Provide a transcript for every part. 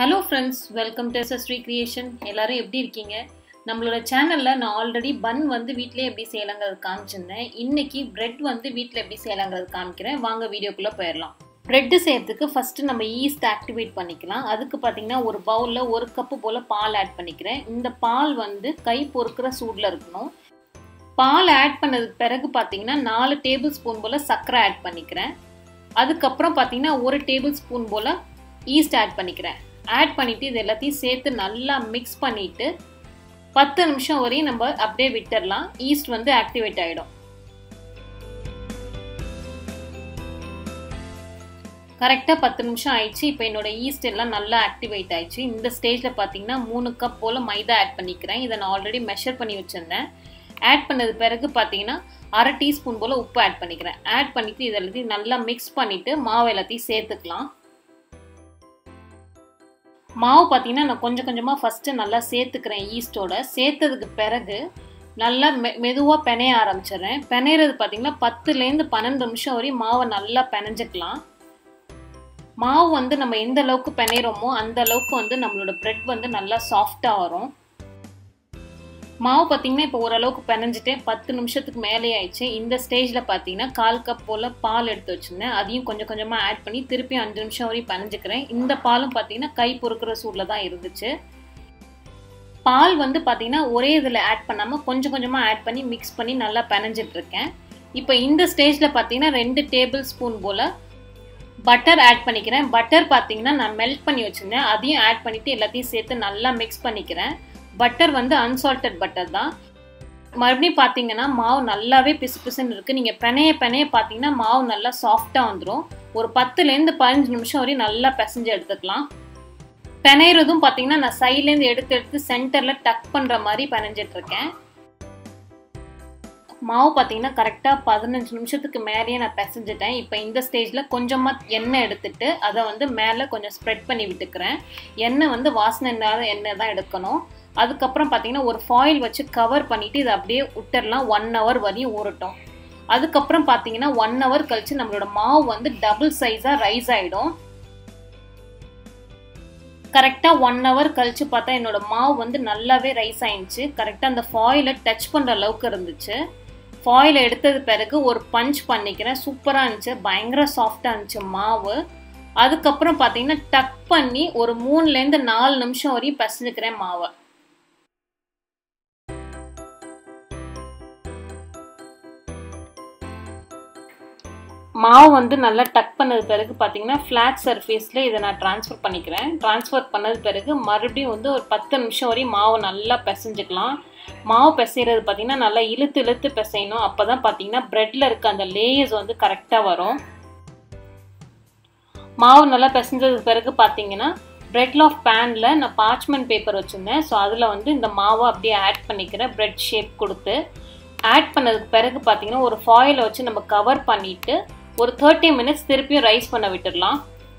hello friends welcome to Sri creation எல்லாரும் எப்படி இருக்கீங்க நம்மளோட சேனலில் நான் ஆல்ரெடி பன் வந்து வீட்டிலே எப்படி செய்யலாங்கிறது காமிச்சிருந்தேன் இன்னைக்கு பிரெட் வந்து வீட்டில் எப்படி செய்யலாங்கிறது காமிக்கிறேன் வாங்க வீடியோக்குள்ளே போயிடலாம் ப்ரெட்டு செய்யறதுக்கு ஃபஸ்ட்டு நம்ம ஈஸ்ட் ஆக்டிவேட் பண்ணிக்கலாம் அதுக்கு பார்த்தீங்கன்னா ஒரு பவுலில் ஒரு கப்பு போல் பால் ஆட் பண்ணிக்கிறேன் இந்த பால் வந்து கை பொறுக்கிற சூடில் இருக்கணும் பால் ஆட் பண்ணதுக்கு பிறகு பார்த்தீங்கன்னா நாலு டேபிள் ஸ்பூன் போல் சர்க்கரை ஆட் பண்ணிக்கிறேன் அதுக்கப்புறம் பார்த்தீங்கன்னா ஒரு டேபிள் ஸ்பூன் போல் ஈஸ்ட் ஆட் பண்ணிக்கிறேன் ஆட் பண்ணிவிட்டு இது எல்லாத்தையும் சேர்த்து நல்லா மிக்ஸ் பண்ணிவிட்டு பத்து நிமிஷம் வரையும் நம்ம அப்படியே விட்டுடலாம் ஈஸ்ட் வந்து ஆக்டிவேட் ஆகிடும் கரெக்டாக பத்து நிமிஷம் ஆயிடுச்சு இப்போ என்னோட ஈஸ்ட் எல்லாம் நல்லா ஆக்டிவேட் ஆயிடுச்சு இந்த ஸ்டேஜில் பார்த்தீங்கன்னா மூணு கப் போல் மைதா ஆட் பண்ணிக்கிறேன் இதை நான் ஆல்ரெடி மெஷர் பண்ணி வச்சுருந்தேன் ஆட் பண்ணது பிறகு பார்த்தீங்கன்னா அரை டீஸ்பூன் போல் உப்பு ஆட் பண்ணிக்கிறேன் ஆட் பண்ணிவிட்டு இது எல்லாத்தையும் நல்லா மிக்ஸ் பண்ணிவிட்டு மாவு எல்லாத்தையும் சேர்த்துக்கலாம் மாவு பார்த்தீங்கன்னா நான் கொஞ்சம் கொஞ்சமாக ஃபஸ்ட்டு நல்லா சேர்த்துக்கிறேன் ஈஸ்டோட சேர்த்ததுக்கு பிறகு நல்லா மெ மெதுவாக பெனைய ஆரம்பிச்சிடுறேன் பெனையிறது பார்த்தீங்கன்னா பத்துலேருந்து பன்னெண்டு நிமிஷம் வரையும் மாவை நல்லா பெனைஞ்சிக்கலாம் மாவு வந்து நம்ம எந்த அளவுக்கு பெனையிறோமோ அந்த அளவுக்கு வந்து நம்மளோட ப்ரெட் வந்து நல்லா சாஃப்டாக வரும் மாவு பார்த்தீங்கன்னா இப்போ ஓரளவுக்கு பெனஞ்சிட்டே பத்து நிமிஷத்துக்கு மேலே ஆயிடுச்சு இந்த ஸ்டேஜில் பார்த்தீங்கன்னா கால் கப் போல் பால் எடுத்து வச்சுருந்தேன் அதையும் கொஞ்சம் கொஞ்சமாக ஆட் பண்ணி திருப்பி அஞ்சு நிமிஷம் வரையும் பெனஞ்சிக்கிறேன் இந்த பாலும் பார்த்தீங்கன்னா கை பொறுக்கிற சூடில் தான் இருந்துச்சு பால் வந்து பார்த்தீங்கன்னா ஒரே இதில் ஆட் பண்ணாமல் கொஞ்சம் கொஞ்சமாக ஆட் பண்ணி மிக்ஸ் பண்ணி நல்லா பெனஞ்சிட்ருக்கேன் இப்போ இந்த ஸ்டேஜில் பார்த்தீங்கன்னா ரெண்டு டேபிள் ஸ்பூன் போல் பட்டர் ஆட் பண்ணிக்கிறேன் பட்டர் பார்த்தீங்கன்னா நான் மெல்ட் பண்ணி வச்சுருந்தேன் அதையும் ஆட் பண்ணிவிட்டு எல்லாத்தையும் சேர்த்து நல்லா மிக்ஸ் பண்ணிக்கிறேன் பட்டர் வந்து அன்சால்டட் பட்டர் தான் மறுபடியும் பார்த்தீங்கன்னா மாவு நல்லாவே பிசு பிசுன்னு இருக்குது நீங்கள் பெனைய பெனைய பார்த்தீங்கன்னா மாவு நல்லா சாஃப்டாக வந்துடும் ஒரு பத்துலேருந்து பதினஞ்சு நிமிஷம் வரையும் நல்லா பிசைஞ்சு எடுத்துக்கலாம் பெனையிறதும் பார்த்தீங்கன்னா நான் சைட்லேருந்து எடுத்து எடுத்து சென்டரில் டக் பண்ணுற மாதிரி பெனைஞ்சிட்ருக்கேன் மாவு பார்த்தீங்கன்னா கரெக்டாக பதினஞ்சு நிமிஷத்துக்கு மேலேயே நான் பிசைஞ்சிட்டேன் இப்போ இந்த ஸ்டேஜில் கொஞ்சமாக எண்ணெய் எடுத்துட்டு அதை வந்து மேலே கொஞ்சம் ஸ்ப்ரெட் பண்ணி விட்டுக்கிறேன் எண்ணெய் வந்து வாசனை இல்லாத எண்ணெய் தான் எடுக்கணும் அதுக்கப்புறம் பார்த்தீங்கன்னா ஒரு ஃபாயில் வச்சு கவர் பண்ணிவிட்டு இதை அப்படியே விட்டுடலாம் ஒன் ஹவர் வரையும் ஊறட்டும் அதுக்கப்புறம் பார்த்தீங்கன்னா ஒன் ஹவர் கழித்து நம்மளோட மாவு வந்து டபுள் சைஸாக ரைஸ் ஆகிடும் கரெக்டாக ஒன் ஹவர் கழித்து பார்த்தா என்னோட மாவு வந்து நல்லாவே ரைஸ் ஆயிடுச்சு கரெக்டாக அந்த ஃபாயிலை டச் பண்ணுற அளவுக்கு இருந்துச்சு ஃபாயில் எடுத்தது பிறகு ஒரு பஞ்ச் பண்ணிக்கிறேன் சூப்பராக இருந்துச்சு பயங்கர சாஃப்டாக இருந்துச்சு மாவு அதுக்கப்புறம் பார்த்தீங்கன்னா டக் பண்ணி ஒரு மூணுலேருந்து நாலு நிமிஷம் வரையும் பசஞ்சுக்கிறேன் மாவை மாவு வந்து நல்லா டக் பண்ணது பிறகு பார்த்தீங்கன்னா ஃப்ளாட் சர்ஃபேஸில் இதை நான் ட்ரான்ஸ்ஃபர் பண்ணிக்கிறேன் ட்ரான்ஸ்ஃபர் பண்ணது பிறகு மறுபடியும் வந்து ஒரு பத்து நிமிஷம் வரையும் மாவு நல்லா பிசைஞ்சுக்கலாம் மாவு பிசைகிறது பார்த்தீங்கன்னா நல்லா இழுத்து இழுத்து பிசையணும் அப்போ தான் பார்த்தீங்கன்னா ப்ரெட்டில் இருக்க அந்த லேயர்ஸ் வந்து கரெக்டாக வரும் மாவு நல்லா பிசைஞ்சதுக்கு பிறகு பார்த்தீங்கன்னா ப்ரெட் ஆஃப் பேனில் நான் பார்ச்மெண்ட் பேப்பர் வச்சுருந்தேன் ஸோ அதில் வந்து இந்த மாவை அப்படியே ஆட் பண்ணிக்கிறேன் ப்ரெட் ஷேப் கொடுத்து ஆட் பண்ணதுக்கு பிறகு பார்த்தீங்கன்னா ஒரு ஃபாயிலை வச்சு நம்ம கவர் பண்ணிவிட்டு ஒரு தேர்ட்டி மினிட்ஸ் திருப்பியும் ரைஸ் பண்ண விட்டுடலாம்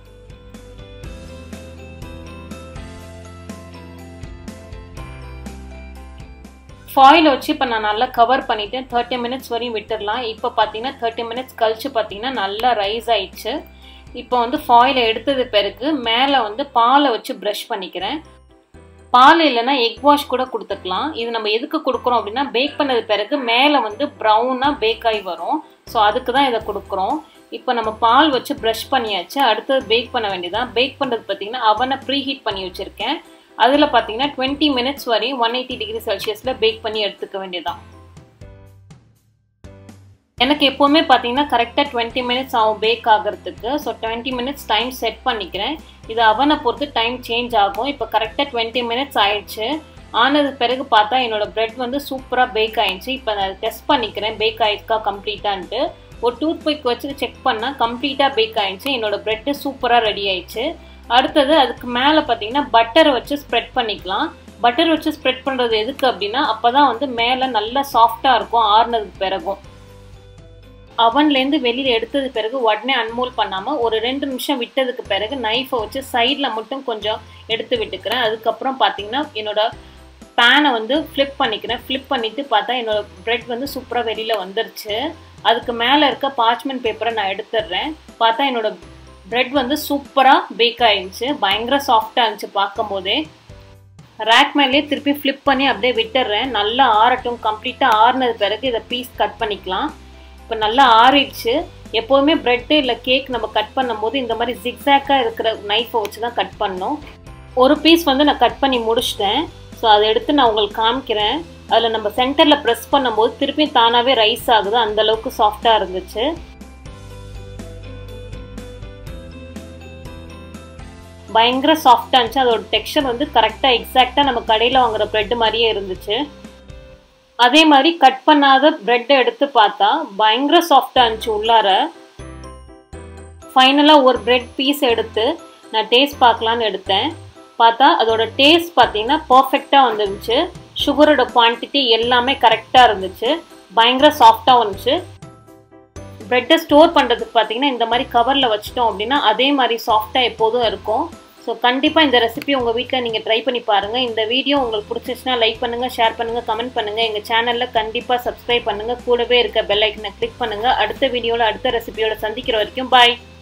ஃபாயில் வச்சு இப்போ நான் நல்லா கவர் பண்ணிவிட்டேன் தேர்ட்டி மினிட்ஸ் வரையும் விட்டுடலாம் இப்போ பார்த்தீங்கன்னா தேர்ட்டி மினிட்ஸ் கழிச்சு பார்த்தீங்கன்னா நல்லா ரைஸ் ஆயிடுச்சு இப்போ வந்து ஃபாயிலை எடுத்தது பிறகு மேலே வந்து பாலை வச்சு ப்ரஷ் பண்ணிக்கிறேன் பால் இல்லைன்னா எக் வாஷ் கூட கொடுத்துக்கலாம் இது நம்ம எதுக்கு கொடுக்குறோம் அப்படின்னா பேக் பண்ணது பிறகு மேலே வந்து ப்ரௌனாக பேக் ஆகி வரும் ஸோ அதுக்கு தான் இதை கொடுக்குறோம் இப்போ நம்ம பால் வச்சு ப்ரஷ் பண்ணியாச்சு அடுத்தது பேக் பண்ண வேண்டியதான் பேக் பண்ணுறது பார்த்தீங்கன்னா அவனை ப்ரீ ஹீட் பண்ணி வச்சுருக்கேன் அதில் பார்த்தீங்கன்னா டுவெண்ட்டி மினிட்ஸ் வரையும் ஒன் எயிட்டி டிகிரி செல்சியஸில் பேக் பண்ணி எடுத்துக்க வேண்டியதான் எனக்கு எப்போவுமே பார்த்தீங்கன்னா கரெக்டாக டுவெண்ட்டி மினிட்ஸ் ஆகும் பேக் ஆகிறதுக்கு so twenty minutes time set பண்ணிக்கிறேன் இது அவனை பொறுத்து டைம் சேஞ்ச் ஆகும் இப்போ கரெக்டாக டுவெண்ட்டி மினிட்ஸ் ஆயிடுச்சு ஆனது பிறகு பார்த்தா என்னோட ப்ரெட் வந்து சூப்பராக பேக் ஆயிடுச்சு இப்போ நான் டெஸ்ட் பண்ணிக்கிறேன் பேக் ஆயிருக்கா கம்ப்ளீட்டான்ட்டு ஒரு டூத் பிக் வச்சு செக் பண்ணால் கம்ப்ளீட்டாக பேக் ஆயிடுச்சு என்னோட ப்ரெட்டு சூப்பராக ரெடி ஆயிடுச்சு அடுத்தது அதுக்கு மேலே பார்த்தீங்கன்னா பட்டரை வச்சு ஸ்ப்ரெட் பண்ணிக்கலாம் பட்டர் வச்சு ஸ்ப்ரெட் பண்ணுறது எதுக்கு அப்படின்னா அப்போ தான் வந்து மேலே நல்லா சாஃப்டாக இருக்கும் ஆறுனதுக்கு பிறகும் அவன்லேருந்து வெளியில் எடுத்தது பிறகு உடனே அன்மோல் பண்ணாமல் ஒரு ரெண்டு நிமிஷம் விட்டதுக்கு பிறகு நைஃபை வச்சு சைடில் மட்டும் கொஞ்சம் எடுத்து விட்டுக்கிறேன் அதுக்கப்புறம் பார்த்தீங்கன்னா என்னோட பேனை வந்து ஃப்ளிப் பண்ணிக்கிறேன் ஃப்ளிப் பண்ணிவிட்டு பார்த்தா என்னோட ப்ரெட் வந்து சூப்பராக வெளியில் வந்துருச்சு அதுக்கு மேலே இருக்க பார்ச்மெண்ட் பேப்பரை நான் எடுத்துடுறேன் பார்த்தா என்னோட ப்ரெட் வந்து சூப்பராக பேக் ஆயிடுச்சு பயங்கர சாஃப்டாக இருந்துச்சு பார்க்கும் போதே ரேக் மேலேயே திருப்பி ஃப்ளிப் பண்ணி அப்படியே விட்டுடுறேன் நல்லா ஆறட்டும் கம்ப்ளீட்டாக ஆறுனது பிறகு இதை பீஸ் கட் பண்ணிக்கலாம் இப்போ நல்லா ஆறிடுச்சு எப்போதுமே ப்ரெட்டு இல்லை கேக் நம்ம கட் பண்ணும்போது இந்த மாதிரி ஜிக்ஸாக்காக இருக்கிற நைஃபை வச்சு தான் கட் பண்ணோம் ஒரு பீஸ் வந்து நான் கட் பண்ணி முடிச்சிட்டேன் ஸோ அதை எடுத்து நான் உங்களுக்கு காமிக்கிறேன் அதில் நம்ம சென்டரில் ப்ரெஸ் பண்ணும்போது திருப்பி தானாகவே ரைஸ் ஆகுது அந்தளவுக்கு சாஃப்டாக இருந்துச்சு பயங்கர சாஃப்டாக இருந்துச்சு அதோட டெக்ஸ்சர் வந்து கரெக்டாக எக்ஸாக்டாக நம்ம கடையில் வாங்குற ப்ரெட் மாதிரியே இருந்துச்சு அதே மாதிரி கட் பண்ணாத ப்ரெட்டை எடுத்து பார்த்தா பயங்கர சாஃப்டாக இருந்துச்சு உள்ளார ஃபைனலாக ஒரு ப்ரெட் பீஸ் எடுத்து நான் டேஸ்ட் பார்க்கலான்னு எடுத்தேன் பார்த்தா அதோட டேஸ்ட் பார்த்தீங்கன்னா பர்ஃபெக்டாக வந்துருந்துச்சு சுகரோட குவான்டிட்டி எல்லாமே கரெக்டாக இருந்துச்சு பயங்கர சாஃப்டாக வந்துச்சு ப்ரெட்டை ஸ்டோர் பண்ணுறதுக்கு பார்த்தீங்கன்னா இந்த மாதிரி கவரில் வச்சிட்டோம் அப்படின்னா அதே மாதிரி சாஃப்டாக எப்போதும் இருக்கும் ஸோ கண்டிப்பாக இந்த ரெசிபி உங்கள் வீட்டில் நீங்கள் ட்ரை பண்ணி பாருங்கள் இந்த வீடியோ உங்களுக்கு பிடிச்சிச்சுன்னா லைக் பண்ணுங்கள் ஷேர் பண்ணுங்கள் கமெண்ட் பண்ணுங்கள் எங்கள் சேனலில் கண்டிப்பாக சப்ஸ்கிரைப் பண்ணுங்கள் கூடவே இருக்க பெல் ஐக்கனை கிளிக் பண்ணுங்கள் அடுத்த வீடியோவில் அடுத்த ரெசிபியோட சந்திக்கிற வரைக்கும் பாய்